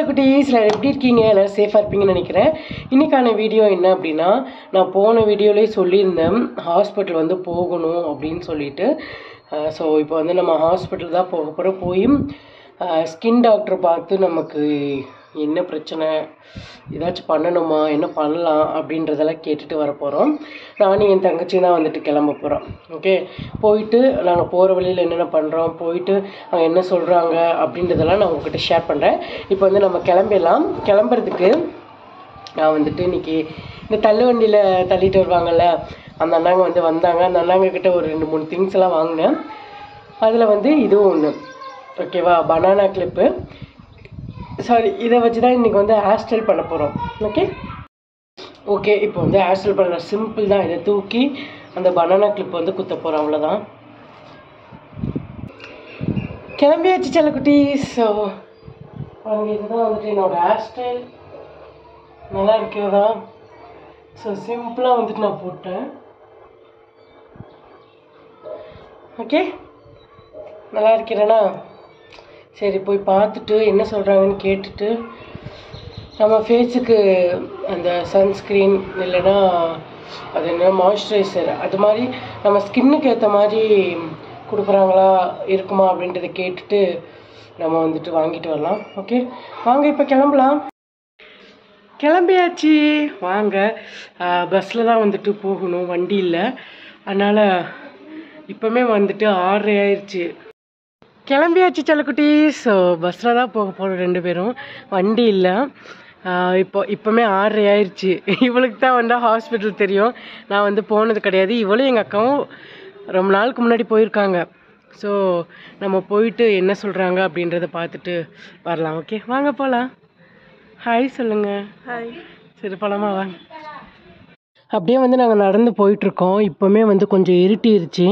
குட்டீஸில் எப்படி இருக்கீங்க எல்லோரும் சேஃபாக இருப்பீங்கன்னு நினைக்கிறேன் இன்றைக்கான வீடியோ என்ன அப்படின்னா நான் போன வீடியோலேயே சொல்லியிருந்தேன் ஹாஸ்பிட்டல் வந்து போகணும் அப்படின்னு சொல்லிட்டு ஸோ இப்போ வந்து நம்ம ஹாஸ்பிட்டல் தான் போக போகிறோம் போய் ஸ்கின் டாக்டர் பார்த்து நமக்கு என்ன பிரச்சனை ஏதாச்சும் பண்ணணுமா என்ன பண்ணலாம் அப்படின்றதெல்லாம் கேட்டுட்டு வர போகிறோம் நானும் என் தங்கச்சி தான் வந்துட்டு கிளம்ப போகிறோம் ஓகே போயிட்டு நாங்கள் போகிற வழியில் என்னென்ன பண்ணுறோம் போயிட்டு அவங்க என்ன சொல்கிறாங்க அப்படின்றதெல்லாம் நான் உங்ககிட்ட ஷேர் பண்ணுறேன் இப்போ வந்து நம்ம கிளம்பிடலாம் கிளம்புறதுக்கு நான் வந்துட்டு இன்னைக்கு இந்த தள்ளு வண்டியில் தள்ளிட்டு வருவாங்கல்ல அந்த அண்ணாங்க வந்து வந்தாங்க அந்த அண்ணாங்க கிட்ட ஒரு ரெண்டு மூணு திங்ஸ் எல்லாம் வாங்கினேன் அதில் வந்து இதுவும் ஒன்று ஓகேவா பனானா கிளிப்பு சாரி இதை வச்சு தான் இன்றைக்கி வந்து ஹேர் ஸ்டைல் பண்ண போகிறோம் ஓகே ஓகே இப்போ வந்து ஹேர் ஸ்டைல் பண்ணுற சிம்பிள் தான் இதை தூக்கி அந்த பனானா கிளிப் வந்து குத்த போகிறோம் அவ்வளோதான் கிளம்பியாச்சு செல்லக்குட்டி ஸோ பாருங்க இதுதான் வந்துட்டு என்னோட ஹேர் ஸ்டைல் நல்லா இருக்கிறதா ஸோ சிம்பிளாக வந்துட்டு நான் போட்டேன் ஓகே நல்லா இருக்கிறேனா சரி போய் பார்த்துட்டு என்ன சொல்கிறாங்கன்னு கேட்டுட்டு நம்ம ஃபேஸுக்கு அந்த சன்ஸ்க்ரீன் இல்லைன்னா அது என்ன மாய்ஸ்சரைசர் அது மாதிரி நம்ம ஸ்கின்னுக்கு ஏற்ற மாதிரி கொடுக்குறாங்களா இருக்குமா அப்படின்றத கேட்டுட்டு நம்ம வந்துட்டு வாங்கிட்டு வரலாம் ஓகே வாங்க இப்போ கிளம்பலாம் கிளம்பியாச்சு வாங்க பஸ்ஸில் தான் வந்துட்டு போகணும் வண்டி இல்லை அதனால் இப்போமே வந்துட்டு ஆறரை ஆயிடுச்சு கிளம்பியாச்சு செல்லக்குட்டி ஸோ பஸ்ஸில் தான் போக போகிறோம் ரெண்டு பேரும் வண்டி இல்லை ஆஹ் இப்போ இப்போமே ஆறரை ஆயிடுச்சு இவளுக்கு தான் வந்து ஹாஸ்பிட்டல் தெரியும் நான் வந்து போனது கிடையாது இவளும் எங்கள் அக்காவும் ரொம்ப நாளுக்கு முன்னாடி போயிருக்காங்க ஸோ நம்ம போயிட்டு என்ன சொல்கிறாங்க அப்படின்றத பார்த்துட்டு வரலாம் ஓகே வாங்க போகலாம் ஹாய் சொல்லுங்க ஹாய் சரி போலாமா வாங்க அப்படியே வந்து நாங்கள் நடந்து போயிட்டுருக்கோம் இப்போமே வந்து கொஞ்சம் இருட்டிருச்சு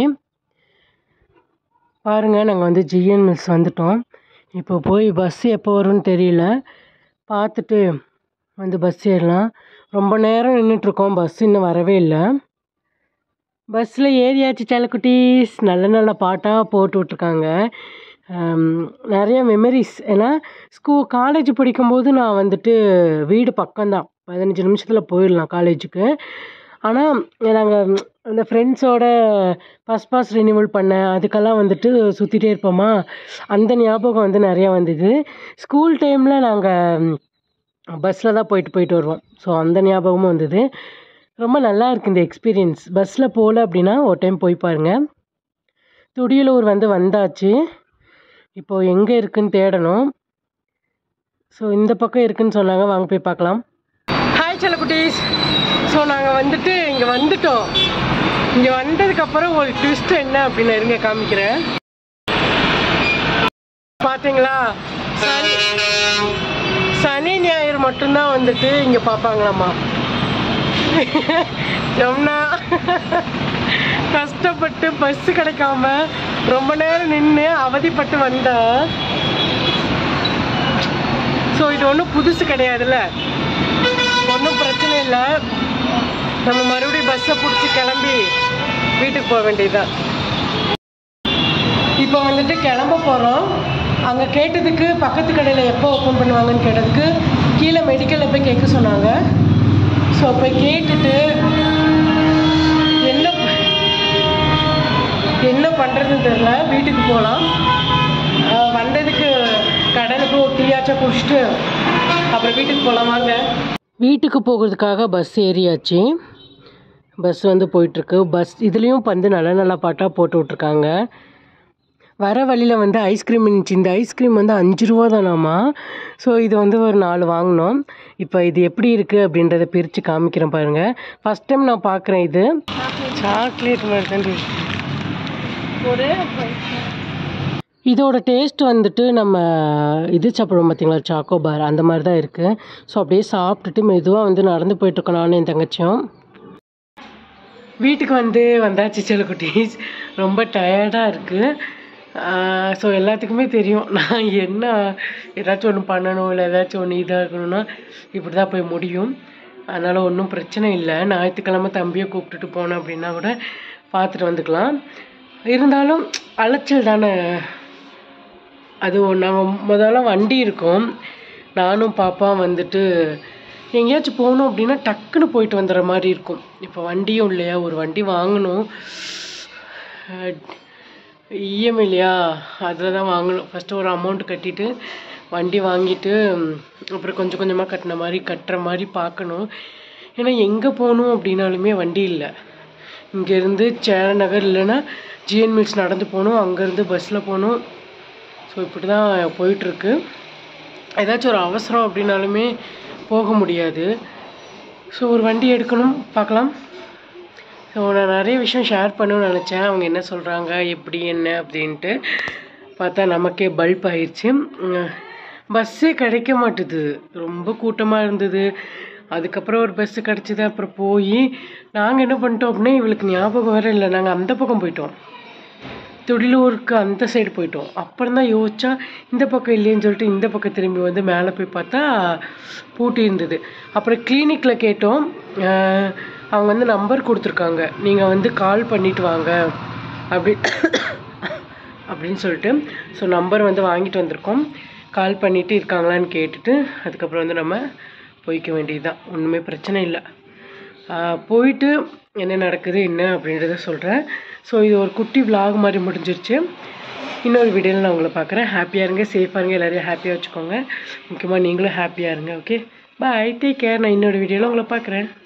பாருங்க நாங்கள் வந்து ஜிஎன் மில்ஸ் வந்துட்டோம் இப்போ போய் பஸ் எப்போ வரும்னு தெரியல பார்த்துட்டு வந்து பஸ் ஏறலாம் ரொம்ப நேரம் நின்றுட்டுருக்கோம் பஸ் இன்னும் வரவே இல்லை பஸ்ஸில் ஏறியாச்சு செல்லக்குட்டீஸ் நல்ல நல்ல பாட்டாக போட்டு விட்ருக்காங்க ஆம், நிறைய மெமரிஸ் ஏன்னா ஸ்கூ காலேஜ் படிக்கும்போது நான் வந்துட்டு வீடு பக்கம்தான் பதினஞ்சு நிமிஷத்தில் போயிடலாம் காலேஜுக்கு ஆனால் நாங்கள் அந்த ஃப்ரெண்ட்ஸோட ஃபஸ்ட் பாஸ் ரினிவல் பண்ண அதுக்கெல்லாம் வந்துட்டு சுற்றிட்டே இருப்போமா அந்த ஞாபகம் வந்து நிறையா வந்தது ஸ்கூல் டைமில் நாங்கள் பஸ்ஸில் தான் போயிட்டு போயிட்டு வருவோம் ஸோ அந்த ஞாபகமும் வந்தது ரொம்ப நல்லா இருக்கு இந்த எக்ஸ்பீரியன்ஸ் பஸ்ஸில் போகல அப்படின்னா ஒரு டைம் போய் பாருங்கள் துடியலூர் வந்து வந்தாச்சு இப்போது எங்கே இருக்குன்னு தேடணும் ஸோ இந்த பக்கம் இருக்குன்னு சொன்னாங்க வாங்க போய் பார்க்கலாம் ஹாய் செல்லக்குட்டீஸ் ஸோ நாங்கள் வந்துட்டு இங்கே வந்துட்டோம் இங்கே வந்ததுக்கப்புறம் ஒரு ட்விஸ்ட் என்ன அப்படின்னு இருங்க காமிக்கிறேன் பார்த்தீங்களா சனி சனி ஞாயிறு மட்டும்தான் வந்துட்டு இங்கே பார்ப்பாங்களாம்மா ஜம்னா கஷ்டப்பட்டு பஸ் கிடைக்காம ரொம்ப நேரம் நின்று அவதிப்பட்டு வந்தா ஸோ இது ஒன்றும் புதுசு கிடையாதுல்ல ஒன்றும் பிரச்சனை இல்லை நம்ம மறுபடியும் பஸ்ஸை பிடிச்சி கிளம்பி வீட்டுக்கு போக வேண்டியதுதான் இப்போ வந்துட்டு கிளம்ப போகிறோம் அங்கே கேட்டதுக்கு பக்கத்து கடையில் எப்போ ஓப்பன் பண்ணுவாங்கன்னு கேட்டதுக்கு கீழே மெடிக்கலில் போய் கேட்க சொன்னாங்க ஸோ போய் கேட்டுட்டு என்ன ப- என்ன பண்ணுறதுன்னு தெரில வீட்டுக்கு போகலாம் வந்ததுக்கு கடையில் போய் ஒரு டீயாச்சும் குடிச்சிட்டு அப்புறம் வீட்டுக்கு போகலாம் வாங்க வீட்டுக்கு போகிறதுக்காக பஸ் ஏறியாச்சு பஸ் வந்து போயிட்டுருக்கு பஸ் இதுலேயும் வந்து நல்ல நல்ல பாட்டாக போட்டு விட்ருக்காங்க வர வழியில் வந்து ஐஸ்கிரீம் இருந்துச்சு இந்த ஐஸ்கிரீம் வந்து அஞ்சு ரூபா தானாமா ஸோ இது வந்து ஒரு நாலு வாங்கினோம் இப்போ இது எப்படி இருக்குது அப்படின்றத பிரித்து காமிக்கிறேன் பாருங்கள் ஃபஸ்ட் டைம் நான் பார்க்குறேன் இது சாக்லேட் மாதிரி தான் இருக்கு. இதோட டேஸ்ட் வந்துட்டு நம்ம இது சாப்பிடுவோம் பார்த்தீங்களா சாக்கோ பார் அந்த மாதிரி தான் இருக்குது ஸோ அப்படியே சாப்பிட்டுட்டு மெதுவாக வந்து நடந்து போயிட்டுருக்கோம் நானும் என் தங்கச்சியும் வீட்டுக்கு வந்து வந்தாச்சு செல்லக்குட்டீஸ் ரொம்ப டயர்டாக இருக்குது ஸோ எல்லாத்துக்குமே தெரியும் நான் என்ன ஏதாச்சும் ஒன்று பண்ணணும் இல்லை ஏதாச்சும் ஒன்று இதாக இருக்கணும்னா இப்படி தான் போய் முடியும் அதனால் ஒன்றும் பிரச்சனை இல்லை ஞாயிற்றுக்கிழமை தம்பியை கூப்பிட்டுட்டு போனோம் அப்படின்னா கூட பார்த்துட்டு வந்துக்கலாம் இருந்தாலும் அலைச்சல் தானே அது நாங்கள் முதல்ல வண்டி இருக்கும் நானும் பாப்பா வந்துட்டு எங்கேயாச்சும் போகணும் அப்படின்னா டக்குன்னு போயிட்டு வந்துடுற மாதிரி இருக்கும் இப்போ வண்டியும் இல்லையா ஒரு வண்டி வாங்கணும் இஎம்ஐ இல்லையா அதில் தான் வாங்கணும் ஃபஸ்ட்டு ஒரு அமௌண்ட் கட்டிட்டு வண்டி வாங்கிட்டு ம், அப்புறம் கொஞ்சம் கொஞ்சமாக கட்டின மாதிரி கட்டுற மாதிரி பார்க்கணும் ஏன்னா எங்கே போகணும் அப்படின்னாலுமே வண்டி இல்லை இங்கேருந்து சேர நகர் இல்லைன்னா ஜிஎன் மில்ஸ் நடந்து போகணும் அங்கேருந்து பஸ்ஸில் போகணும் ஸோ இப்படி தான் போயிட்டுருக்கு ஏதாச்சும் ஒரு அவசரம் அப்படின்னாலுமே போக முடியாது ஸோ ஒரு வண்டி எடுக்கணும் பார்க்கலாம் ஸோ நான் நிறைய விஷயம் ஷேர் பண்ணணும்னு நினச்சேன் அவங்க என்ன சொல்கிறாங்க எப்படி என்ன அப்படின்ட்டு பார்த்தா நமக்கே பல்ப் ஆயிடுச்சு பஸ்ஸே கிடைக்க மாட்டுது ரொம்ப கூட்டமாக இருந்தது அதுக்கப்புறம் ஒரு பஸ்ஸு கிடச்சிது அப்புறம் போய் நாங்கள் என்ன பண்ணிட்டோம் அப்படின்னா இவளுக்கு ஞாபகம் வேறு இல்லை நாங்கள் அந்த பக்கம் போயிட்டோம் துடிலூருக்கு அந்த சைடு போயிட்டோம் அப்புறம் தான் யோசிச்சா இந்த பக்கம் இல்லைன்னு சொல்லிட்டு இந்த பக்கம் திரும்பி வந்து மேலே போய் பார்த்தா பூட்டி இருந்தது அப்புறம் கிளினிக்கில் கேட்டோம் அஹ் அவங்க வந்து நம்பர் கொடுத்துருக்காங்க நீங்கள் வந்து கால் பண்ணிட்டு வாங்க அப்படி அப்படின்னு சொல்லிட்டு ஸோ நம்பர் வந்து வாங்கிட்டு வந்திருக்கோம் கால் பண்ணிட்டு இருக்காங்களான்னு கேட்டுட்டு அதுக்கப்புறம் வந்து நம்ம போய்க்க வேண்டியதுதான் ஒன்றுமே பிரச்சனை இல்லை ஆஹ் போயிட்டு என்ன நடக்குது என்ன அப்படின்றத சொல்கிறேன் ஸோ இது ஒரு குட்டி vlog மாதிரி முடிஞ்சிருச்சு இன்னொரு வீடியோவில் நான் உங்களை பார்க்குறேன் ஹாப்பியாக இருங்க சேஃபாக இருங்க எல்லாரையும் ஹாப்பியாக வச்சுக்கோங்க முக்கியமாக நீங்களும் ஹாப்பியாக இருங்க ஓகே பாய் டேக் கேர் நான் இன்னொரு வீடியோவில் உங்களை பார்க்குறேன்